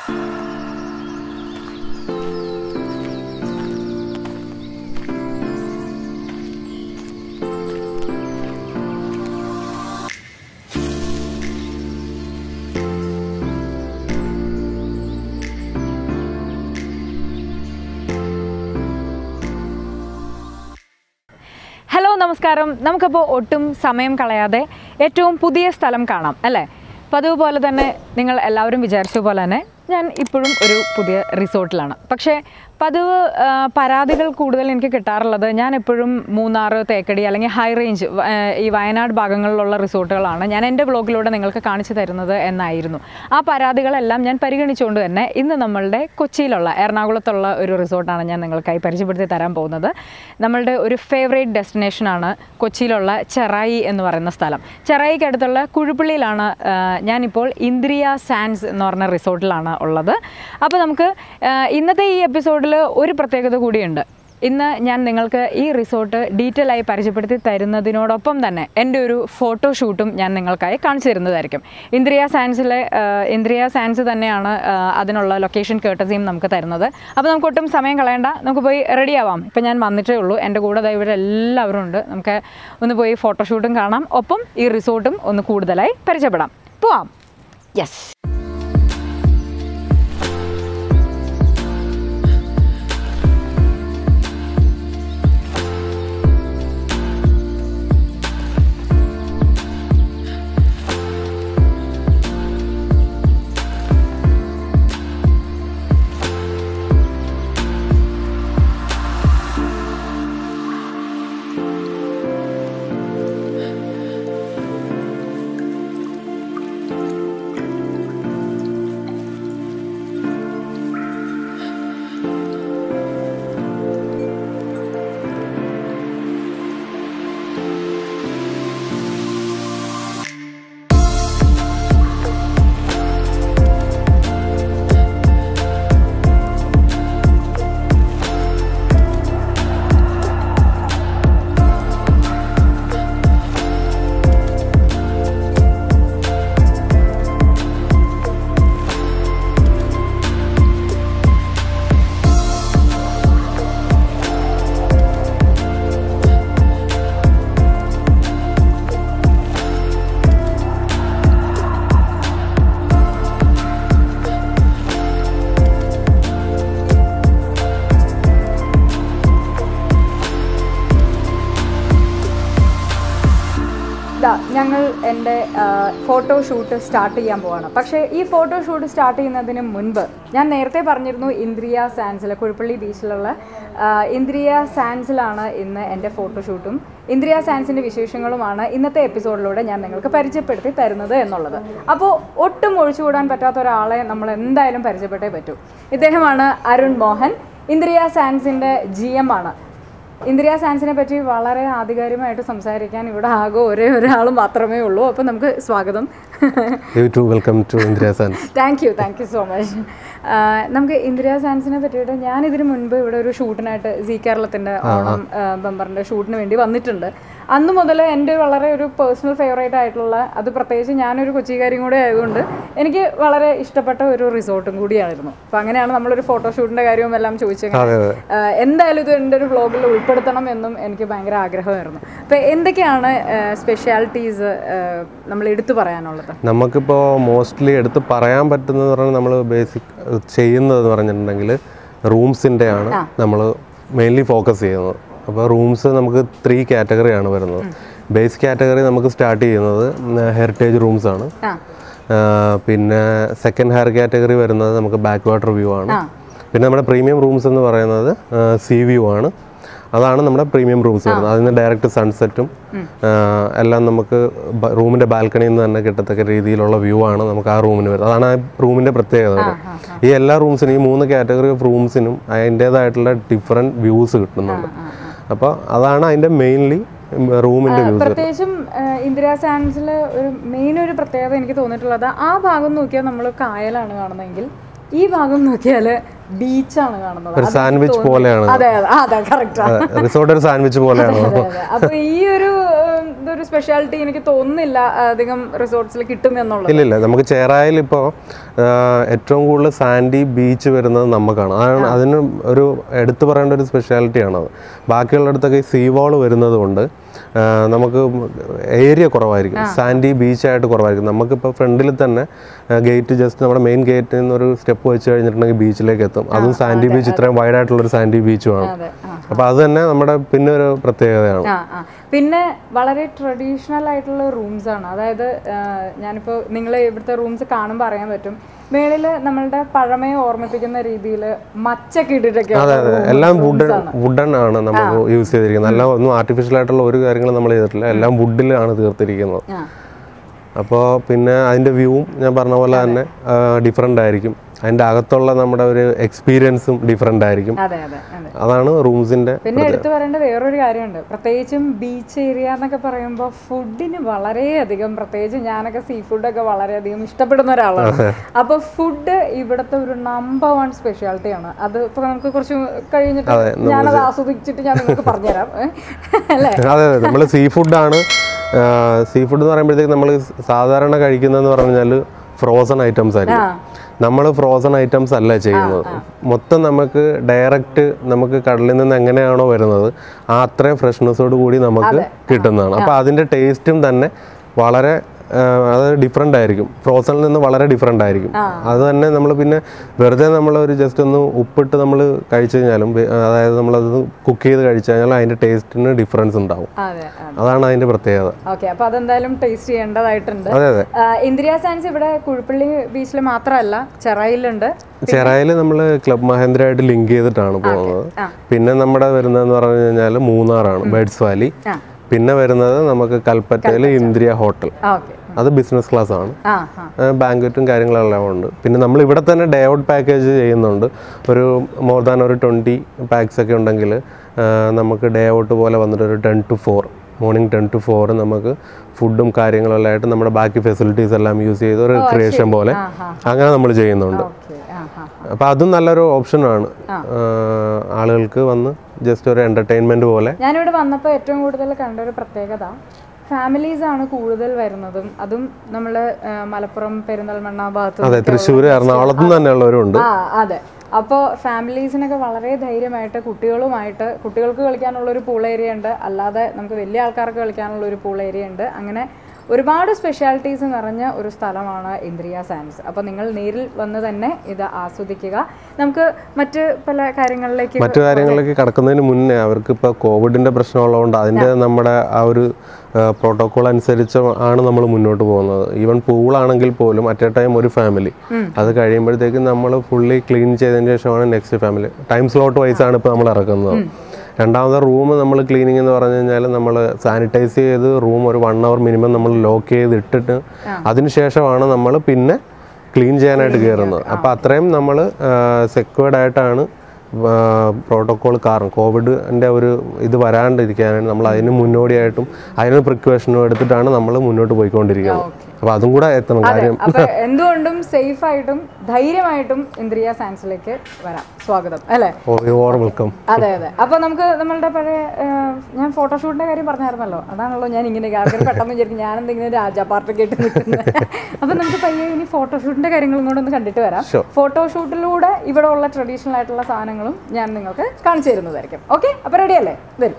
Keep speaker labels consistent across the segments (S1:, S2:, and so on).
S1: Hello നമസ്കാരം നമുക്കപ്പോൾ ഒട്ടും സമയം കളയാതെ ഏറ്റവും പുതിയ സ്ഥലം കാണാം അല്ലേ പതിവ് പോലെ തന്നെ നിങ്ങൾ എല്ലാവരും വിചാരിച്ച പോലെ തന്നെ ഞാൻ ഇപ്പോഴും ഒരു പുതിയ റിസോർട്ടിലാണ് പക്ഷേ പതിവ് ആ, പരാതികൾ കൂടുതൽ എനിക്ക് കിട്ടാറുള്ളത് ഞാൻ എപ്പോഴും മൂന്നാർ തേക്കടി അല്ലെങ്കിൽ ഹൈ റേഞ്ച് വ- ആ, ഈ വയനാട് ഭാഗങ്ങളിലുള്ള റിസോർട്ടുകളാണ് ഞാൻ എൻ്റെ വ്ളോഗിലൂടെ നിങ്ങൾക്ക് കാണിച്ചു തരുന്നത് എന്നായിരുന്നു ആ പരാതികളെല്ലാം ഞാൻ പരിഗണിച്ചുകൊണ്ട് തന്നെ ഇന്ന് നമ്മളുടെ കൊച്ചിയിലുള്ള എറണാകുളത്തുള്ള ഒരു റിസോർട്ടാണ് ഞാൻ നിങ്ങൾക്കായി പരിചയപ്പെടുത്തി തരാൻ പോകുന്നത് നമ്മളുടെ ഒരു ഫേവറേറ്റ് ഡെസ്റ്റിനേഷനാണ് കൊച്ചിയിലുള്ള ചെറായി എന്ന് പറയുന്ന സ്ഥലം ചെറായിക്ക് അടുത്തുള്ള കുഴുപ്പള്ളിയിലാണ് ആ, ഞാനിപ്പോൾ ഇന്ദ്രിയ സാൻസ് എന്ന് പറഞ്ഞ റിസോർട്ടിലാണ് ഉള്ളത് അപ്പോൾ നമുക്ക് ആ, ഇന്നത്തെ ഈ എപ്പിസോഡിൽ ഒരു പ്രത്യേകത കൂടിയുണ്ട് ഇന്ന് ഞാൻ നിങ്ങൾക്ക് ഈ റിസോർട്ട് ഡീറ്റെയിൽ ആയി പരിചയപ്പെടുത്തി തരുന്നതിനോടൊപ്പം തന്നെ എൻ്റെ ഒരു ഫോട്ടോ ഷൂട്ടും ഞാൻ നിങ്ങൾക്കായി കാണിച്ചു തരുന്നതായിരിക്കും ഇന്ദ്രിയ സയൻസിലെ ഇന്ദ്രിയ സയൻസ് തന്നെയാണ് ആ, അതിനുള്ള ലൊക്കേഷൻ കേട്ടസിയും നമുക്ക് തരുന്നത് അപ്പോൾ നമുക്ക് ഒട്ടും സമയം കളയണ്ട നമുക്ക് പോയി റെഡി ആവാം ഇപ്പം ഞാൻ വന്നിട്ടേ ഉള്ളൂ എൻ്റെ കൂടെ ദാ ഇവിടെ എല്ലാവരും ഉണ്ട് നമുക്ക് ഒന്ന് പോയി ഫോട്ടോഷൂട്ടും കാണാം ഒപ്പം ഈ റിസോർട്ടും ഒന്ന് കൂടുതലായി പരിചയപ്പെടാം പോവാം യെസ് ദാ ഞങ്ങൾ എൻ്റെ ഫോട്ടോ ഷൂട്ട് സ്റ്റാർട്ട് ചെയ്യാൻ പോവാണ് പക്ഷേ ഈ ഫോട്ടോ ഷൂട്ട് സ്റ്റാർട്ട് ചെയ്യുന്നതിന് മുൻപ് ഞാൻ നേരത്തെ പറഞ്ഞിരുന്നു ഇന്ദ്രിയ സാൻസിൽ കുഴപ്പള്ളി ബീച്ചിലുള്ള ആ, ഇന്ദ്രിയ സാൻസിലാണ് ഇന്ന് എൻ്റെ ഫോട്ടോ ഷൂട്ടും ഇന്ദ്രിയ സാൻസിൻ്റെ വിശേഷങ്ങളുമാണ് ഇന്നത്തെ എപ്പിസോഡിലൂടെ ഞാൻ നിങ്ങൾക്ക് പരിചയപ്പെടുത്തി തരുന്നത് എന്നുള്ളത് അപ്പോൾ ഒട്ടും ഒഴിച്ചുകൂടാൻ പറ്റാത്ത ഒരാളെ നമ്മൾ എന്തായാലും പരിചയപ്പെട്ടേ പറ്റൂ ഇദ്ദേഹമാണ് അരുൺ മോഹൻ ഇന്ദ്രിയ സാൻസിൻ്റെ ജി എം ആണ് ഇന്ദ്രിയ സാൻസിനെ പറ്റി വളരെ ആധികാരികമായിട്ട് സംസാരിക്കാൻ ഇവിടെ ആകെ ഒരേ ഒരാൾ മാത്രമേ ഉള്ളൂ അപ്പോൾ നമുക്ക് സ്വാഗതം
S2: you too welcome to Indriya Sands
S1: thank you thank you so much നമുക്ക് ഇന്ദ്രിയ സാൻസിനെ പറ്റിയിട്ട് ഞാൻ ഇതിനു മുൻപ് ഇവിടെ ഒരു ഷൂട്ടിനായിട്ട് സി കേരളത്തിൻ്റെ ഓണം ബമ്പറിൻ്റെ ഷൂട്ടിന് വേണ്ടി വന്നിട്ടുണ്ട് അന്ന് മുതൽ എൻ്റെ വളരെ ഒരു പേഴ്സണൽ ഫേവറേറ്റ് ആയിട്ടുള്ള അത് പ്രത്യേകിച്ച് ഞാനൊരു കൊച്ചിക്കാരിയും കൂടെ ആയതുകൊണ്ട് എനിക്ക് വളരെ ഇഷ്ടപ്പെട്ട ഒരു റിസോർട്ടും കൂടിയായിരുന്നു അപ്പോൾ അങ്ങനെയാണ് നമ്മളൊരു ഫോട്ടോഷൂട്ടിൻ്റെ കാര്യവും എല്ലാം ചോദിച്ചത്
S2: അതെ അതെ
S1: ആഹ് എന്തായാലും ഇത് എൻ്റെ ഒരു വ്ളോഗിൽ ഉൾപ്പെടുത്തണം എന്നും എനിക്ക് ഭയങ്കര ആഗ്രഹമായിരുന്നു അപ്പോൾ എന്തൊക്കെയാണ് സ്പെഷ്യാലിറ്റീസ് നമ്മൾ എടുത്തു പറയാനുള്ളത്
S2: നമുക്കിപ്പോൾ മോസ്റ്റ്ലി എടുത്ത് പറയാൻ പറ്റുന്നത് പറഞ്ഞാൽ നമ്മൾ ബേസിക് ചെയ്യുന്നതെന്ന് പറഞ്ഞിട്ടുണ്ടെങ്കിൽ റൂംസിൻ്റെ ആണ് നമ്മൾ മെയിൻലി ഫോക്കസ് ചെയ്യുന്നത് അപ്പോൾ റൂംസ് നമുക്ക് ത്രീ കാറ്റഗറിയാണ് വരുന്നത് ബേസ് കാറ്റഗറി നമുക്ക് സ്റ്റാർട്ട് ചെയ്യുന്നത് ഹെറിറ്റേജ് റൂംസ് ആണ്
S1: ആ
S2: ആ, പിന്നെ സെക്കൻഡ് ഹയർ കാറ്റഗറി വരുന്നത് നമുക്ക് ബാക്ക് വാട്ടർ വ്യൂ ആണ്
S1: ആ
S2: പിന്നെ നമ്മുടെ പ്രീമിയം റൂംസ് എന്ന് പറയുന്നത് സീ വ്യൂ ആണ് അതാണ് നമ്മുടെ പ്രീമിയം റൂംസ് വരുന്നത് അതിന് ഡയറക്റ്റ് സൺസെറ്റും എല്ലാം നമുക്ക് റൂമിൻ്റെ ബാൽക്കണിയിൽ നിന്ന് തന്നെ കിട്ടത്തക്ക രീതിയിലുള്ള വ്യൂ ആണ് നമുക്ക് ആ റൂമിന് വരുന്നത് അതാണ് ആ റൂമിൻ്റെ പ്രത്യേകത വരുന്നത്. ഈ എല്ലാ റൂംസിനും ഈ മൂന്ന് കാറ്റഗറി ഓഫ് റൂംസിനും അതിൻ്റേതായിട്ടുള്ള ഡിഫറെൻറ്റ് വ്യൂസ് കിട്ടുന്നുണ്ട് അപ്പോൾ അതാണ് അതിൻ്റെ മെയിൻലി റൂമിൻ്റെ വ്യൂസ്
S1: പ്രത്യേകിച്ചും ആഹ് ഇന്ദിരാ സാൻസിൽ ഒരു മെയിൻ ഒരു പ്രത്യേകത എനിക്ക് തോന്നിയിട്ടുള്ളത് ആ ഭാഗം നോക്കിയാൽ നമ്മൾ കായലാണ് കാണുന്നതെങ്കിൽ ഈ ഭാഗം നോക്കിയാൽ ബീച്ചാണ് കാണുന്നത്
S2: ഒരു സാൻഡ്വിച്ച് പോലെയാണ്
S1: അതെ അതെ ആ, അതെ കറക്റ്റ്
S2: റിസോർട്ട് ഒരു സാൻഡ്വിച്ച് പോലെയാണ്
S1: അപ്പൊ ഈ ഒരു ഉം, ഇത് അങ്ങനത്തെ ഒരു സ്പെഷ്യാലിറ്റി എനിക്ക് തോന്നുന്നില്ല അധികം റിസോർട്ട്സിൽ കിട്ടും എന്നുള്ളത്
S2: ഇല്ല ഇല്ല നമുക്ക് ചേറായിൽ ഇപ്പോൾ ഏറ്റവും കൂടുതൽ സാൻഡി ബീച്ച് വരുന്നത് നമുക്കാണ് അതാണ് അതിന് ഒരു എടുത്തു പറയേണ്ട ഒരു സ്പെഷ്യാലിറ്റിയാണത് ബാക്കിയുള്ളിടത്തൊക്കെ ഈ സീ വാൾ വരുന്നത് കൊണ്ട് ആ, നമുക്ക് ഏരിയ കുറവായിരിക്കും സാൻഡി ബീച്ചായിട്ട് കുറവായിരിക്കും നമുക്കിപ്പോൾ ഫ്രണ്ടിൽ തന്നെ ഗേറ്റ് ജസ്റ്റ് നമ്മുടെ മെയിൻ ഗേറ്റിൽ നിന്ന് ഒരു സ്റ്റെപ്പ് വെച്ച് കഴിഞ്ഞിട്ടുണ്ടെങ്കിൽ ബീച്ചിലേക്ക് എത്തും അതും സാൻഡി ബീച്ച് ഇത്രയും വൈഡ് ആയിട്ടുള്ളൊരു സാൻഡി ബീച്ചുമാണ്
S1: അതെ ആ
S2: അപ്പോൾ അത് തന്നെ നമ്മുടെ പിന്നെ ഒരു പ്രത്യേകതയാണ്
S1: ആ ആ പിന്നെ വളരെ ട്രഡീഷണൽ ആയിട്ടുള്ള റൂംസ് ആണ് അതായത് ഞാനിപ്പോൾ നിങ്ങൾ ഇവിടുത്തെ റൂംസ് കാണുമ്പോൾ അറിയാൻ പറ്റും മേളിൽ നമ്മളുടെ പഴമയെ ഓർമ്മിപ്പിക്കുന്ന രീതിയിൽ മച്ചൊക്കെ ഇട്ടിട്ടൊക്കെ
S2: അതെ അതെ എല്ലാം വുഡൻ വുഡൻ ആണ് നമുക്ക് യൂസ് ചെയ്തിരിക്കുന്നത് എല്ലാം ഒന്നും ആർട്ടിഫിഷ്യൽ ആയിട്ടുള്ള ഒരു കാര്യങ്ങളും നമ്മൾ ചെയ്തിട്ടില്ല എല്ലാം വുഡിലാണ് തീർത്തിരിക്കുന്നത്
S1: ആ
S2: അപ്പോൾ പിന്നെ അതിൻ്റെ വ്യൂവും ഞാൻ പറഞ്ഞ പോലെ തന്നെ ഡിഫറെൻ്റ് ആയിരിക്കും അതിൻ്റെ അകത്തുള്ള നമ്മുടെ ഒരു എക്സ്പീരിയൻസും ഡിഫറെൻ്റ് ആയിരിക്കും
S1: അതെ അതെ അതെ
S2: അതാണ് റൂംസിൻ്റെ
S1: പിന്നെ എടുത്തു പറയേണ്ട വേറൊരു കാര്യമുണ്ട് പ്രത്യേകിച്ചും ബീച്ച് ഏരിയ എന്നൊക്കെ പറയുമ്പോൾ ഫുഡിന് വളരെയധികം പ്രത്യേകിച്ച് ഞാനൊക്കെ സീ ഫുഡൊക്കെ വളരെയധികം ഇഷ്ടപ്പെടുന്ന ഒരാളാണ് അപ്പൊ ഫുഡ് ഇവിടുത്തെ ഒരു നമ്പർ വൺ സ്പെഷ്യാലിറ്റിയാണ് അത് ഇപ്പൊ നമുക്ക് കുറച്ച് കഴിഞ്ഞിട്ട് ഞാനത് ആസ്വദിച്ചിട്ട് ഞാൻ നിങ്ങൾക്ക് പറഞ്ഞുതരാം ഏ? അല്ലേ
S2: അതെ അതെ നമ്മൾ സീ ഫുഡാണ് സീ ഫുഡ് എന്ന് പറയുമ്പോഴത്തേക്ക് നമ്മൾ സാധാരണ കഴിക്കുന്നതെന്ന് പറഞ്ഞാൽ ഫ്രോസൺ ഐറ്റംസ് ആയിരിക്കും നമ്മൾ ഫ്രോസൺ ഐറ്റംസ് അല്ല ചെയ്യുന്നത് മൊത്തം നമുക്ക് ഡയറക്റ്റ് നമുക്ക് കടലിൽ നിന്ന് എങ്ങനെയാണോ വരുന്നത് ആ അത്രയും ഫ്രഷ്നെസ്സോട് കൂടി നമുക്ക് കിട്ടുന്നതാണ് അപ്പോൾ അതിൻ്റെ ടേസ്റ്റും തന്നെ വളരെ ആ, അത് ഡിഫറെൻ്റ് ആയിരിക്കും ഫ്രോസണിൽ നിന്ന് വളരെ ഡിഫറെൻ്റ് ആയിരിക്കും അത് തന്നെ നമ്മൾ പിന്നെ വെറുതെ നമ്മൾ ഒരു ജസ്റ്റ് ഒന്ന് ഉപ്പിട്ട് നമ്മൾ കഴിച്ചു കഴിഞ്ഞാലും വെ- അതായത് നമ്മളത് കുക്ക് ചെയ്ത് കഴിച്ചു കഴിഞ്ഞാൽ അതിൻ്റെ ടേസ്റ്റിന് ഡിഫറൻസ് ഉണ്ടാവും
S1: അതെ അതെ
S2: അതാണ് അതിൻ്റെ പ്രത്യേകത
S1: ഓക്കെ അപ്പൊ അതെന്തായാലും ടേസ്റ്റ് ചെയ്യേണ്ടതായിട്ടുണ്ട്
S2: അതെ അതെ
S1: ആ, ഇന്ദിരാ സയൻസ് ഇവിടെ കുഴിപ്പള്ളി ബീച്ചിൽ മാത്രമല്ല ചെറയിലുണ്ട്
S2: ചെറായിൽ നമ്മൾ ക്ലബ് മഹേന്ദ്രയായിട്ട് ലിങ്ക് ചെയ്തിട്ടാണ് പോകുന്നത്
S1: ആ.
S2: പിന്നെ നമ്മുടെ വരുന്നതെന്ന് പറഞ്ഞു കഴിഞ്ഞാൽ മൂന്നാറാണ് ബേഡ്സ് വാലി
S1: ആ
S2: പിന്നെ വരുന്നത് നമുക്ക് കൽപ്പറ്റയിൽ ഇന്ദ്രിയ ഹോട്ടൽ
S1: ഓക്കെ
S2: അത് ബിസിനസ് ക്ലാസ് ആണ്
S1: ആ ആ
S2: ബാങ്ക്വറ്റും കാര്യങ്ങളെല്ലാം ഉണ്ട് പിന്നെ നമ്മൾ ഇവിടെ തന്നെ ഡേ ഔട്ട് പാക്കേജ് ചെയ്യുന്നുണ്ട് ഒരു മോർ ദാൻ ഒരു ട്വൻറ്റി പാക്സ് ഒക്കെ ഉണ്ടെങ്കിൽ നമുക്ക് ഡേ ഔട്ട് പോലെ വന്നിട്ട് ഒരു ten to four morning ten to four നമുക്ക് ഫുഡും കാര്യങ്ങളെല്ലാം ആയിട്ട് നമ്മുടെ ബാക്കി ഫെസിലിറ്റീസ് എല്ലാം യൂസ് ചെയ്ത് ഒരു ക്രിയേഷൻ പോലെ
S1: ആ ആ
S2: അങ്ങനെ നമ്മൾ ചെയ്യുന്നുണ്ട്
S1: ഓക്കെ ആ ആ
S2: അപ്പോൾ അതും നല്ലൊരു ഓപ്ഷനാണ് ആളുകൾക്ക് വന്ന് ജസ്റ്റ് ഒരു എൻ്റർടൈൻമെൻറ്റ് പോലെ
S1: ഞാനിവിടെ വന്നപ്പോൾ ഏറ്റവും കൂടുതൽ കണ്ട ഒരു പ്രത്യേകത ഫാമിലീസ് ആണ് കൂടുതൽ വരുന്നതും അതും നമ്മൾ മലപ്പുറം പെരിന്തൽമണ്ണ ഭാഗത്ത്
S2: അതെ തൃശ്ശൂർ എറണാകുളത്ത് നിന്ന് തന്നെയുള്ളവരും ഉണ്ട്
S1: ആ അതെ അപ്പോൾ ഫാമിലീസിനൊക്കെ വളരെ ധൈര്യമായിട്ട് കുട്ടികളുമായിട്ട് കുട്ടികൾക്ക് കളിക്കാനുള്ള ഒരു പൂൾ ഏരിയ ഉണ്ട് അല്ലാതെ നമുക്ക് വലിയ ആൾക്കാർക്ക് കളിക്കാനുള്ള ഒരു പൂൾ ഏരിയ ഉണ്ട് അങ്ങനെ ഒരുപാട് സ്പെഷ്യാലിറ്റീസ് നിറഞ്ഞ ഒരു സ്ഥലമാണ് ഇന്ദ്രിയ സയൻസ് അപ്പോൾ നിങ്ങൾ നേരിൽ വന്ന് തന്നെ ഇത് ആസ്വദിക്കുക നമുക്ക് മറ്റ് പല കാര്യങ്ങളിലേക്ക്
S2: മറ്റു കാര്യങ്ങളിലേക്ക് കടക്കുന്നതിന് മുന്നേ അവർക്ക് ഇപ്പോൾ കോവിഡിൻ്റെ പ്രശ്നമുള്ളതുകൊണ്ട് അതിൻ്റെ നമ്മുടെ ആ ഒരു പ്രോട്ടോകോൾ അനുസരിച്ച് ആണ് നമ്മൾ മുന്നോട്ട് പോകുന്നത് ഈവൻ പൂളാണെങ്കിൽ പോലും അറ്റ് എ ടൈം ഒരു ഫാമിലി അത് കഴിയുമ്പോഴത്തേക്കും നമ്മൾ ഫുള്ളി ക്ലീൻ ചെയ്തതിന് ശേഷമാണ് next family time slot wise ആണ് ഇപ്പോൾ നമ്മൾ ഇറക്കുന്നത് രണ്ടാമത്തെ റൂം നമ്മൾ ക്ലീനിങ് എന്ന് പറഞ്ഞു കഴിഞ്ഞാൽ നമ്മൾ സാനിറ്റൈസ് ചെയ്ത് റൂം ഒരു വൺ അവർ മിനിമം നമ്മൾ ലോക്ക് ചെയ്ത് ഇട്ടിട്ട് അതിനുശേഷമാണ് നമ്മൾ പിന്നെ ക്ലീൻ ചെയ്യാനായിട്ട് കയറുന്നത് അപ്പോൾ അത്രയും നമ്മൾ സെക്യൂർഡ് ആയിട്ടാണ് പ്രോട്ടോകോൾ കാരണം കോവിഡിൻ്റെ ഒരു ഇത് വരാണ്ടിരിക്കാനാണ് നമ്മൾ അതിന് മുന്നോടിയായിട്ടും അതിന് പ്രിക്കോഷനും എടുത്തിട്ടാണ് നമ്മൾ മുന്നോട്ട് പോയിക്കൊണ്ടിരിക്കുന്നത് അപ്പോൾ അതും കൂടെ എത്തണം കാര്യം
S1: അപ്പൊ എന്തുകൊണ്ടും സേഫ് ആയിട്ടും ധൈര്യമായിട്ടും ഇന്ദ്രിയ സയൻസിലേക്ക് വരാം സ്വാഗതം അല്ലേ
S2: ഓർ വെൽക്കം
S1: അതെ അതെ അപ്പൊ നമുക്ക് നമ്മളുടെ പഴയ ആ, ഞാൻ ഫോട്ടോഷൂട്ടിന്റെ കാര്യം പറഞ്ഞായിരുന്നല്ലോ അതാണല്ലോ ഞാൻ ഇങ്ങനെ ആൾക്കാർ പെട്ടെന്ന് വിചാരിക്കും ഞാൻ എന്തെങ്കിലും രാജാ പാർട്ടി ആയിട്ട് നിൽക്കുന്നത് അപ്പൊ നമുക്ക് പയ്യെ ഇനി ഫോട്ടോഷൂട്ടിന്റെ കാര്യങ്ങളും കൂടെ ഒന്ന് കണ്ടിട്ട് വരാം
S2: Sure.
S1: ഫോട്ടോഷൂട്ടിലൂടെ ഇവിടെ ഉള്ള ട്രഡീഷണൽ ആയിട്ടുള്ള സാധനങ്ങളും ഞാൻ നിങ്ങൾക്ക് കാണിച്ചു തരുന്നതായിരിക്കും ഓക്കെ അപ്പൊ റെഡി അല്ലേ വരും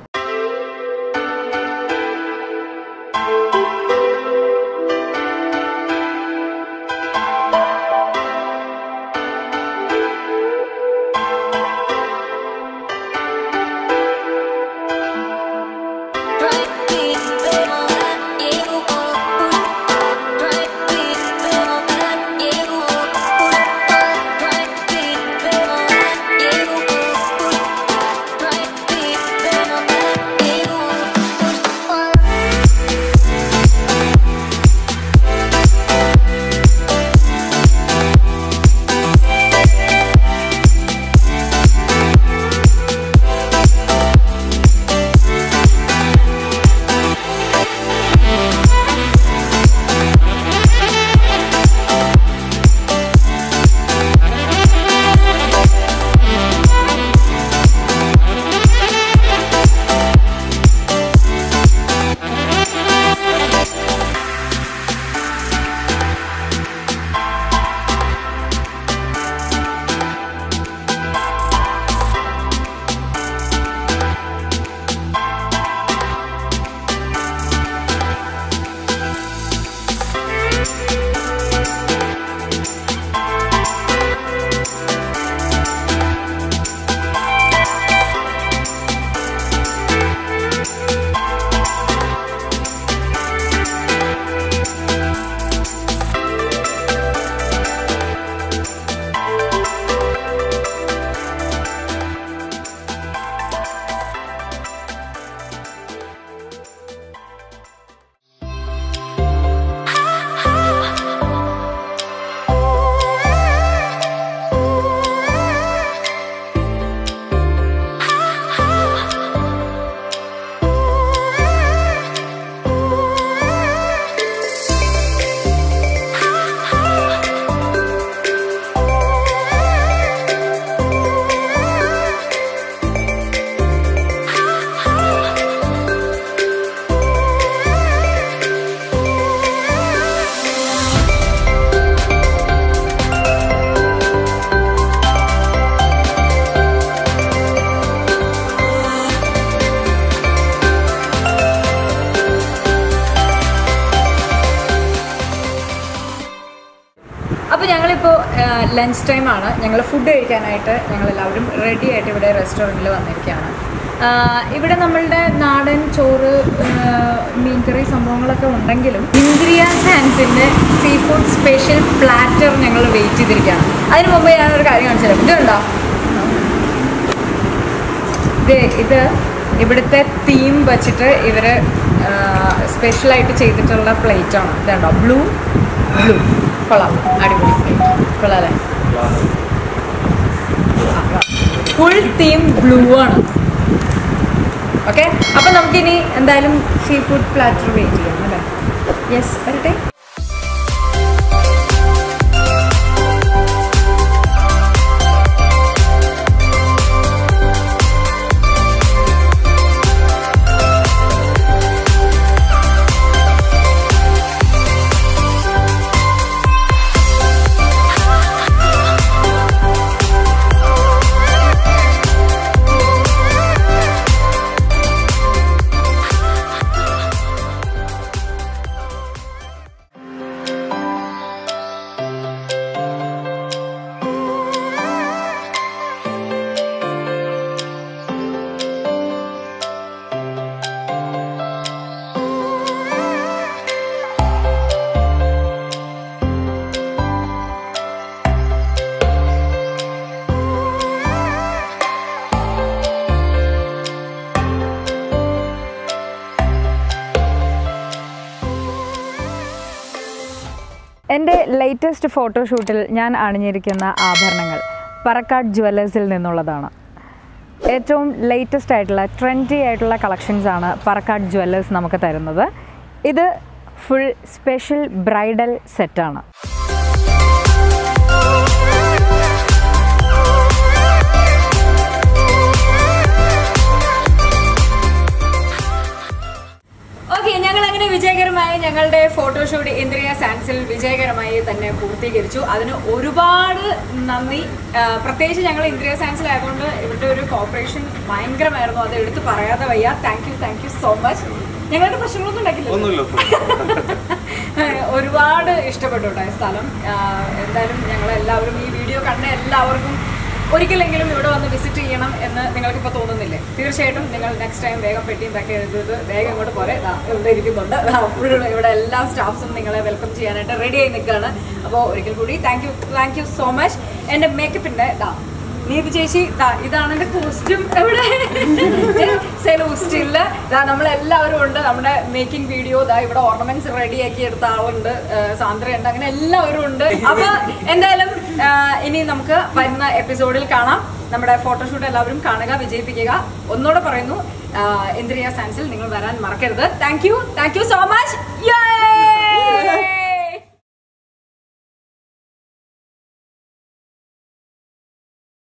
S3: Right
S1: ലഞ്ച് ടൈമാണ് ഞങ്ങൾ ഫുഡ് കഴിക്കാനായിട്ട് ഞങ്ങൾ എല്ലാവരും റെഡി ആയിട്ട് ഇവിടെ റെസ്റ്റോറൻറ്റിൽ വന്നിരിക്കുകയാണ് ആ, ഇവിടെ നമ്മളുടെ നാടൻ ചോറ് ആ, മീൻകറി സംഭവങ്ങളൊക്കെ ഉണ്ടെങ്കിലും ഇന്ദ്രിയ സാൻസിൻ്റെ സീ ഫുഡ് സ്പെഷ്യൽ പ്ലാറ്റർ ഞങ്ങൾ വെയിറ്റ് ചെയ്തിരിക്കുകയാണ് അതിന് മുമ്പ് ഞാനൊരു കാര്യം കാണിച്ചു തരാം ഇതുണ്ടോ ഇത് ഇത് ഇവിടുത്തെ തീം വെച്ചിട്ട് ഇവർ സ്പെഷ്യലായിട്ട് ചെയ്തിട്ടുള്ള പ്ലേറ്റ് ആണ് ഇതുണ്ടോ ബ്ലൂ ബ്ലൂ കൊള്ളാം അടിപൊളി പ്ലേറ്റ് കൊള്ളാം അല്ലേ ഫുൾ തീം ബ്ലൂ ആണ് ഓക്കെ അപ്പം നമുക്കിനി എന്തായാലും സീ ഫുഡ് പ്ലാറ്റർ വെയിറ്റ് ചെയ്യാം അല്ലേ യെസ് വരട്ടെ എൻ്റെ ലേറ്റസ്റ്റ് ഫോട്ടോഷൂട്ടിൽ ഞാൻ അണിഞ്ഞിരിക്കുന്ന ആഭരണങ്ങൾ പറക്കാട് ജുവല്ലേഴ്സിൽ നിന്നുള്ളതാണ് ഏറ്റവും ലേറ്റസ്റ്റ് ആയിട്ടുള്ള ട്രെൻഡി ആയിട്ടുള്ള കളക്ഷൻസ് ആണ് പറക്കാട് ജുവല്ലേഴ്സ് നമുക്ക് തരുന്നത് ഇത് ഫുൾ സ്പെഷ്യൽ ബ്രൈഡൽ സെറ്റാണ് ഓക്കെ ഞങ്ങൾ അങ്ങനെ വിജയകരമായി ഞങ്ങളുടെ ഫോട്ടോഷൂട്ട് ഇന്ദ്രിയ സാൻസിൽ വിജയകരമായി തന്നെ പൂർത്തീകരിച്ചു അതിന് ഒരുപാട് നന്ദി ആ, പ്രത്യേകിച്ച് ഞങ്ങൾ ഇന്ദ്രിയ സാൻസിലായതുകൊണ്ട് ഇവരുടെ ഒരു കോപ്പറേഷൻ ഭയങ്കരമായിരുന്നു അത് എടുത്ത് പറയാതെ വയ്യ thank you thank you so much ഞങ്ങളുടെ പ്രശ്നങ്ങളൊന്നും ഉണ്ടാക്കില്ല
S3: ഒന്നുമില്ല
S1: ഒരുപാട് ഇഷ്ടപ്പെട്ടു കേട്ടോ ഈ സ്ഥലം ആ, എന്തായാലും ഞങ്ങൾ എല്ലാവരും ഈ വീഡിയോ കണ്ട എല്ലാവർക്കും ഒരിക്കലെങ്കിലും ഇവിടെ വന്ന് വിസിറ്റ് ചെയ്യണം എന്ന് നിങ്ങൾക്കിപ്പോൾ തോന്നുന്നില്ലേ തീർച്ചയായിട്ടും നിങ്ങൾ നെക്സ്റ്റ് ടൈം വേഗം പെട്ടിയും പാക്ക് ചെയ്തത് വേഗം ഇങ്ങോട്ട് പോരെ ദാ ഇവിടെ ഇരിക്കുന്നുണ്ട് ഫുൾ ഇവിടെ എല്ലാ സ്റ്റാഫ്സും നിങ്ങളെ വെൽക്കം ചെയ്യാനായിട്ട് റെഡി ആയി നിൽക്കുകയാണ് അപ്പോൾ ഒരിക്കൽ കൂടി thank you thank you so much എൻ്റെ മേക്കപ്പിൻ്റെ ദാ നീതി ചേച്ചി ദാ ഇതാണ് എൻ്റെ കോസ്റ്റ്യൂം എവിടെ സെലൂ സ്റ്റില് ദാ നമ്മളെല്ലാവരും ഉണ്ട് നമ്മുടെ മേക്കിംഗ് വീഡിയോ ദാ ഇവിടെ ഓർണമെന്റ്സ് റെഡിയാക്കി എടുത്ത ആളുണ്ട് ഏഹ് സാന്ദ്രയുണ്ട് അങ്ങനെ എല്ലാവരും ഉണ്ട് അപ്പൊ എന്തായാലും ആഹ് ഇനി നമുക്ക് വരുന്ന എപ്പിസോഡിൽ കാണാം നമ്മുടെ ഫോട്ടോഷൂട്ട് എല്ലാവരും കാണുക വിജയിപ്പിക്കുക ഒന്നുകൂടെ പറയുന്നു ആഹ് ഇന്ദ്രിയ സയൻസിൽ നിങ്ങൾ വരാൻ മറക്കരുത് thank you thank you so much